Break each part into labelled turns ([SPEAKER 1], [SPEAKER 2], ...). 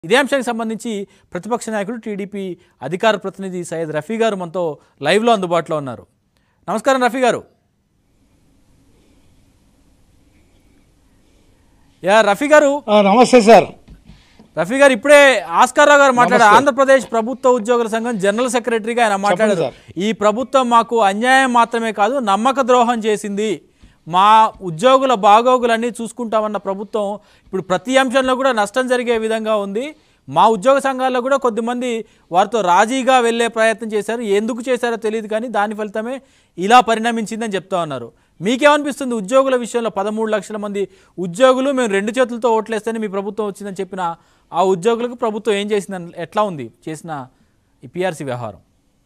[SPEAKER 1] ఇదే అంశానికి సంబంధించి ప్రతిపక్ష నాయకుడు టీడీపీ అధికార ప్రతినిధి సయ్యద్ రఫీ గారు మనతో లైవ్లో అందుబాటులో ఉన్నారు నమస్కారం రఫీ గారు యా రఫీ గారు
[SPEAKER 2] ఆ, నమస్తే సార్
[SPEAKER 1] రఫీ గారు ఇప్పుడే ఆస్కారావు గారు మాట్లాడారు ఆంధ్రప్రదేశ్ ప్రభుత్వ ఉద్యోగుల సంఘం జనరల్ సెక్రటరీగా ఆయన మాట్లాడారు ఈ ప్రభుత్వం మాకు అన్యాయం మాత్రమే కాదు నమ్మక ద్రోహం చేసింది మా ఉద్యోగుల బాగోగులన్నీ చూసుకుంటామన్న ప్రభుత్వం ఇప్పుడు ప్రతి అంశంలో కూడా నష్టం జరిగే విధంగా ఉంది మా ఉద్యోగ సంఘాల్లో కూడా కొద్దిమంది వారితో రాజీగా వెళ్ళే ప్రయత్నం చేశారు ఎందుకు చేశారో తెలియదు కానీ దాని ఫలితమే ఇలా పరిణమించిందని చెప్తా ఉన్నారు మీకేమనిపిస్తుంది ఉద్యోగుల విషయంలో పదమూడు లక్షల మంది ఉద్యోగులు మేము రెండు చేతులతో ఓట్లేస్తేనే మీ ప్రభుత్వం వచ్చిందని చెప్పిన ఆ ఉద్యోగులకు ప్రభుత్వం ఏం చేసిందని ఎట్లా ఉంది చేసిన ఈ పిఆర్సీ వ్యవహారం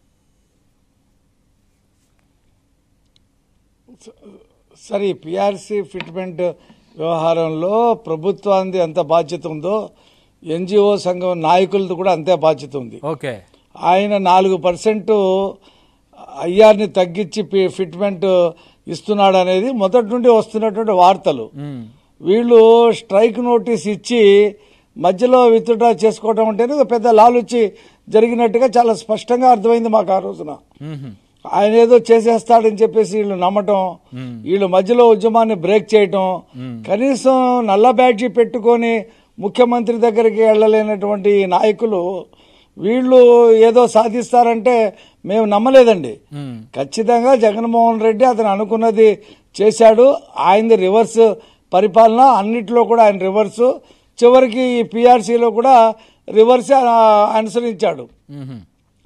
[SPEAKER 2] సార్ ఈ పిఆర్సీ ఫిట్మెంట్ వ్యవహారంలో ప్రభుత్వానికి ఎంత బాధ్యత ఉందో ఎన్జిఓ సంఘం నాయకులది కూడా అంతే బాధ్యత ఉంది
[SPEAKER 1] ఓకే
[SPEAKER 2] ఆయన నాలుగు పర్సెంట్ ఐఆర్ని తగ్గించి పి- ఫిట్మెంట్ ఇస్తున్నాడు అనేది మొదటి నుండి వస్తున్నటువంటి వార్తలు
[SPEAKER 1] ఉమ్.
[SPEAKER 2] వీళ్ళు స్ట్రైక్ నోటీస్ ఇచ్చి మధ్యలో విత్డ్రా చేసుకోవడం అంటే ఒక పెద్ద లాలుచి జరిగినట్టుగా చాలా స్పష్టంగా అర్థమైంది మాకు ఆ రోజున
[SPEAKER 1] మ్మ్హ.
[SPEAKER 2] ఆయన ఏదో చేసేస్తాడని చెప్పేసి వీళ్ళు నమ్మటం వీళ్ళు మధ్యలో ఉద్యమాన్ని బ్రేక్ చేయటం కనీసం నల్ల బ్యాడ్జీ పెట్టుకొని ముఖ్యమంత్రి దగ్గరికి వెళ్ళలేనటువంటి ఈ నాయకులు వీళ్ళు ఏదో సాధిస్తారంటే మేము నమ్మలేదండి
[SPEAKER 1] ఉమ్.
[SPEAKER 2] ఖచ్చితంగా జగన్మోహన్ రెడ్డి అతను అనుకున్నది చేశాడు ఆయనది రివర్స్ పరిపాలన అన్నిట్లో కూడా ఆయన రివర్స్ చివరికి ఈ పిఆర్సీలో కూడా రివర్స్ అనుసరించాడు
[SPEAKER 1] మ్మ్హ.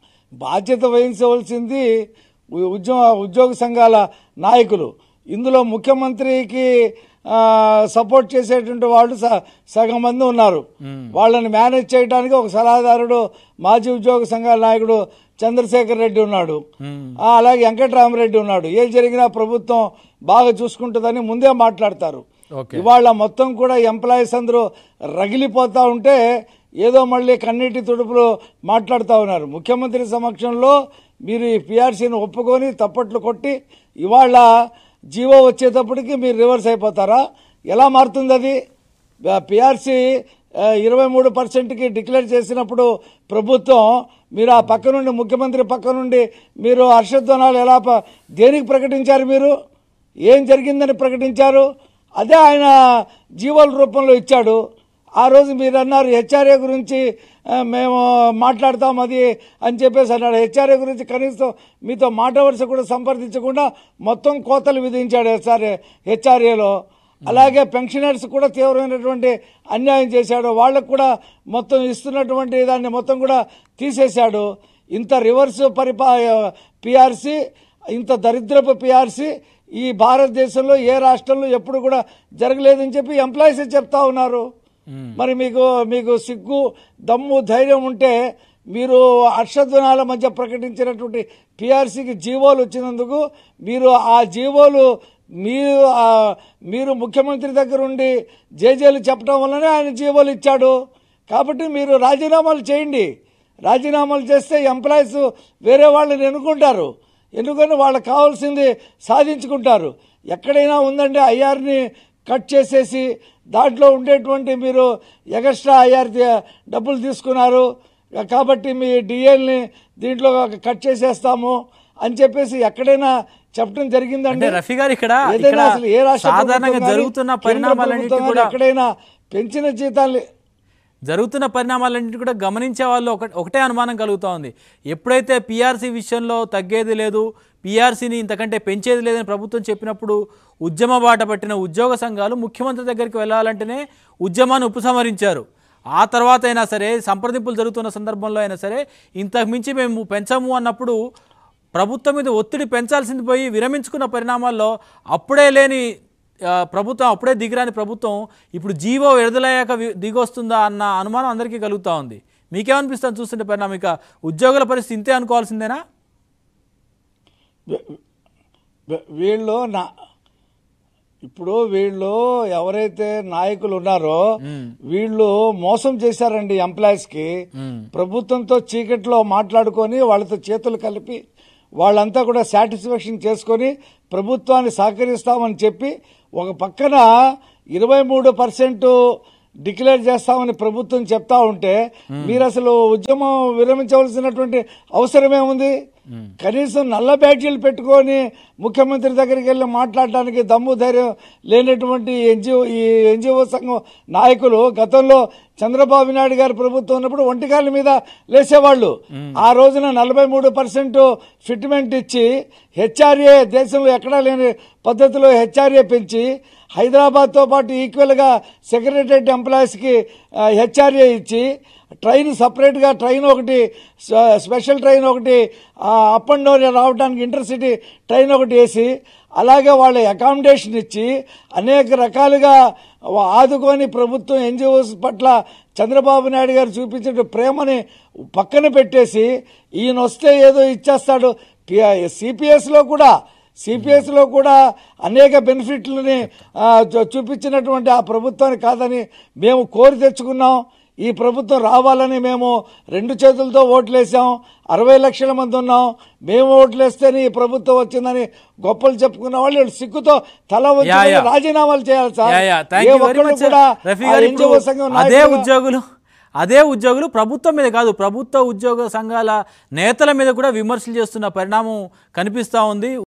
[SPEAKER 2] బాధ్యత వహించవలసింది ఉ- ఉద్యోగ ఉద్యోగ సంఘాల నాయకులు ఇందులో ముఖ్యమంత్రికి ఆ, సపోర్ట్ చేసేటువంటి వాళ్ళు స- సగం మంది ఉన్నారు వాళ్ళని మేనేజ్ చేయడానికి ఒక సలహాదారుడు మాజీ ఉద్యోగ సంఘాల నాయకుడు చంద్రశేఖర్ రెడ్డి ఉన్నాడు
[SPEAKER 1] మ్మ్.
[SPEAKER 2] ఆ, అలాగే వెంకటరామరెడ్డి ఉన్నాడు ఏం జరిగినా ప్రభుత్వం బాగా చూసుకుంటుందని ముందే మాట్లాడతారు
[SPEAKER 1] ఓకే
[SPEAKER 2] ఇవాళ మొత్తం కూడా ఎంప్లాయీస్ అందరూ రగిలిపోతా ఉంటే ఏదో మళ్ళీ కన్నీటి తుడుపులు మాట్లాడుతూ ఉన్నారు ముఖ్యమంత్రి సమక్షంలో మీరు ఈ పిఆర్సీని ఒప్పుకొని తప్పట్లు కొట్టి ఇవాళ జీవో వచ్చేటప్పటికి మీరు రివర్స్ అయిపోతారా ఎలా మారుతుంది అది పిఆర్సీ ఇరవై మూడు పర్సెంట్కి డిక్లేర్ చేసినప్పుడు ప్రభుత్వం మీరు ఆ పక్క నుండి ముఖ్యమంత్రి పక్క నుండి మీరు హర్షధ్వనాలు ఎలా ప- దేనికి ప్రకటించారు మీరు ఏం జరిగిందని ప్రకటించారు అదే ఆయన జీవోల రూపంలో ఇచ్చాడు ఆ రోజు మీరు అన్నారు హెచ్ఆర్ఏ గురించి ఆ, మేము మాట్లాడతాం అది అని చెప్పేసి అన్నాడు హెచ్ఆర్ఏ గురించి కనీసం మీతో మాట వరుస కూడా సంప్రదించకుండా మొత్తం కోతలు విధించాడు హెచ్ఆర్ఏ హెచ్ఆర్ఏలో అలాగే పెన్షనర్స్ కూడా తీవ్రమైనటువంటి అన్యాయం చేశాడు వాళ్ళకు కూడా మొత్తం ఇస్తున్నటువంటి దాన్ని మొత్తం కూడా తీసేశాడు ఇంత రివర్స్ పరిపా పిఆర్సీ ఇంత దరిద్రపు పిఆర్సీ ఈ భారతదేశంలో ఏ రాష్ట్రంలో ఎప్పుడు కూడా జరగలేదని చెప్పి ఎంప్లాయీస్ చెప్తా ఉన్నారు మరి మీకు మీకు సిగ్గు దమ్ము ధైర్యం ఉంటే మీరు హర్షధ్వనాల మధ్య ప్రకటించినటువంటి పిఆర్సీకి జీవోలు వచ్చినందుకు మీరు ఆ జీవోలు మీరు ఆ, మీరు ముఖ్యమంత్రి దగ్గర ఉండి జేజేలు చెప్పడం వల్లనే ఆయన జీవోలు ఇచ్చాడు కాబట్టి మీరు రాజీనామాలు చేయండి రాజీనామాలు చేస్తే ఎంప్లాయీస్ వేరే వాళ్ళని ఎన్నుకుంటారు ఎన్నుకొని వాళ్ళకి కావాల్సింది సాధించుకుంటారు ఎక్కడైనా ఉందంటే ఐఆర్ని కట్ చేసేసి దాంట్లో ఉండేటువంటి మీరు ఎగస్ట్రా ఐఆర్ డబ్బులు తీసుకున్నారు కాబట్టి మీ డిఎల్ని దీంట్లో కట్ చేసేస్తాము అని చెప్పేసి ఎక్కడైనా చెప్పడం జరిగిందండి
[SPEAKER 1] అంటే రఫీ గారు ఇక్కడ
[SPEAKER 2] ఏదైనా
[SPEAKER 1] ఇక్కడ
[SPEAKER 2] అసలు ఏ రాష్ట్ర
[SPEAKER 1] సాధారణంగా
[SPEAKER 2] ప్రభుత్వం కానీ,
[SPEAKER 1] జరుగుతున్న
[SPEAKER 2] కేంద్ర
[SPEAKER 1] పరిణామాలన్నిటి
[SPEAKER 2] ప్రభుత్వం కానీ
[SPEAKER 1] కూడా
[SPEAKER 2] ఎక్కడైనా పెంచిన జీతాలు
[SPEAKER 1] జరుగుతున్న పరిణామాలన్నింటి కూడా గమనించే వాళ్ళు ఒక ఒకటే అనుమానం కలుగుతూ ఉంది ఎప్పుడైతే పీఆర్సీ విషయంలో తగ్గేది లేదు పీఆర్సీని ఇంతకంటే పెంచేది లేదని ప్రభుత్వం చెప్పినప్పుడు ఉద్యమ బాట పట్టిన ఉద్యోగ సంఘాలు ముఖ్యమంత్రి దగ్గరికి వెళ్ళాలంటేనే ఉద్యమాన్ని ఉపసంహరించారు ఆ తర్వాత అయినా సరే సంప్రదింపులు జరుగుతున్న సందర్భంలో అయినా సరే ఇంతకు మించి మేము పెంచము అన్నప్పుడు ప్రభుత్వం మీద ఒత్తిడి పెంచాల్సింది పోయి విరమించుకున్న పరిణామాల్లో అప్పుడే లేని ఆ, ప్రభుత్వం అప్పుడే దిగిరాని ప్రభుత్వం ఇప్పుడు జీవో విడుదలయ్యాక వి- దిగొస్తుందా అన్న అనుమానం అందరికీ కలుగుతూ ఉంది మీకేమనిపిస్తుంది చూస్తుంటే పరిణామం ఇక ఉద్యోగుల పరిస్థితి ఇంతే అనుకోవాల్సిందేనా
[SPEAKER 2] వీ- వీ- వీళ్ళు నా ఇప్పుడు వీళ్ళు ఎవరైతే నాయకులు ఉన్నారో వీళ్ళు మోసం చేశారండి ఎంప్లాయీస్ కి ప్రభుత్వంతో చీకట్లో మాట్లాడుకొని వాళ్ళతో చేతులు కలిపి వాళ్ళంతా కూడా సాటిస్ఫాక్షన్ చేసుకొని ప్రభుత్వాన్ని సహకరిస్తామని చెప్పి ఒక పక్కన ఇరవై మూడు పర్సెంట్ డిక్లేర్ చేస్తామని ప్రభుత్వం చెప్తా ఉంటే మీరు అసలు ఉద్యమం విరమించవలసినటువంటి అవసరమే ఉంది కనీసం నల్ల బ్యాడ్జీలు పెట్టుకొని ముఖ్యమంత్రి దగ్గరికి వెళ్ళి మాట్లాడడానికి దమ్ము ధైర్యం లేనటువంటి ఎన్జిఓ ఈ ఎన్జిఓ సంఘం నాయకులు గతంలో చంద్రబాబు నాయుడు గారి ప్రభుత్వం ఉన్నప్పుడు ఒంటికాళ్ళ మీద లేసేవాళ్ళు ఆ రోజున నలభై మూడు పర్సెంట్ ఫిట్మెంట్ ఇచ్చి హెచ్ఆర్ఏ దేశంలో ఎక్కడా లేని పద్ధతిలో హెచ్ఆర్ఏ పెంచి హైదరాబాద్తో పాటు ఈక్వల్గా సెక్రటరియట్ ఎంప్లాయీస్కి హెచ్ఆర్ఏ ఇచ్చి ట్రైన్ సపరేట్గా ట్రైన్ ఒకటి స్పె- స్పెషల్ ట్రైన్ ఒకటి అప్ అండ్ డౌన్ రావడానికి ఇంటర్సిటీ ట్రైన్ ఒకటి వేసి అలాగే వాళ్ళ అకామిడేషన్ ఇచ్చి అనేక రకాలుగా ఆదుకొని ప్రభుత్వం ఎన్జిఓస్ పట్ల చంద్రబాబు నాయుడు గారు చూపించిన ప్రేమని పక్కన పెట్టేసి ఈయన వస్తే ఏదో ఇచ్చేస్తాడు సిపిఎస్లో కూడా సిపిఎస్లో కూడా అనేక బెనిఫిట్లని ఆ, చూ- చూపించినటువంటి ఆ ప్రభుత్వాన్ని కాదని మేము కోరి తెచ్చుకున్నాం ఈ ప్రభుత్వం రావాలని మేము రెండు చేతులతో ఓట్లేసాం అరవై లక్షల మంది ఉన్నాం మేము ఓట్లేస్తేనే ఈ ప్రభుత్వం వచ్చిందని గొప్పలు చెప్పుకున్న వాళ్ళు వీళ్ళు సిగ్గుతో తల
[SPEAKER 1] యా,
[SPEAKER 2] వచ్చి
[SPEAKER 1] యా.
[SPEAKER 2] రాజీనామాలు చేయాలి సార్
[SPEAKER 1] యా, యా.
[SPEAKER 2] ఏ
[SPEAKER 1] థాంక్ యూ వెరీ
[SPEAKER 2] ఒక్కళ్ళు
[SPEAKER 1] మచ్
[SPEAKER 2] కూడా
[SPEAKER 1] రఫీ
[SPEAKER 2] ఆ
[SPEAKER 1] గారు
[SPEAKER 2] NGO
[SPEAKER 1] ఇప్పుడు
[SPEAKER 2] సంఘం
[SPEAKER 1] అదే
[SPEAKER 2] నాయకులుగా-
[SPEAKER 1] ఉద్యోగులు అదే ఉద్యోగులు ప్రభుత్వం మీద కాదు ప్రభుత్వ ఉద్యోగ సంఘాల నేతల మీద కూడా విమర్శలు చేస్తున్న పరిణామం కనిపిస్తూ ఉంది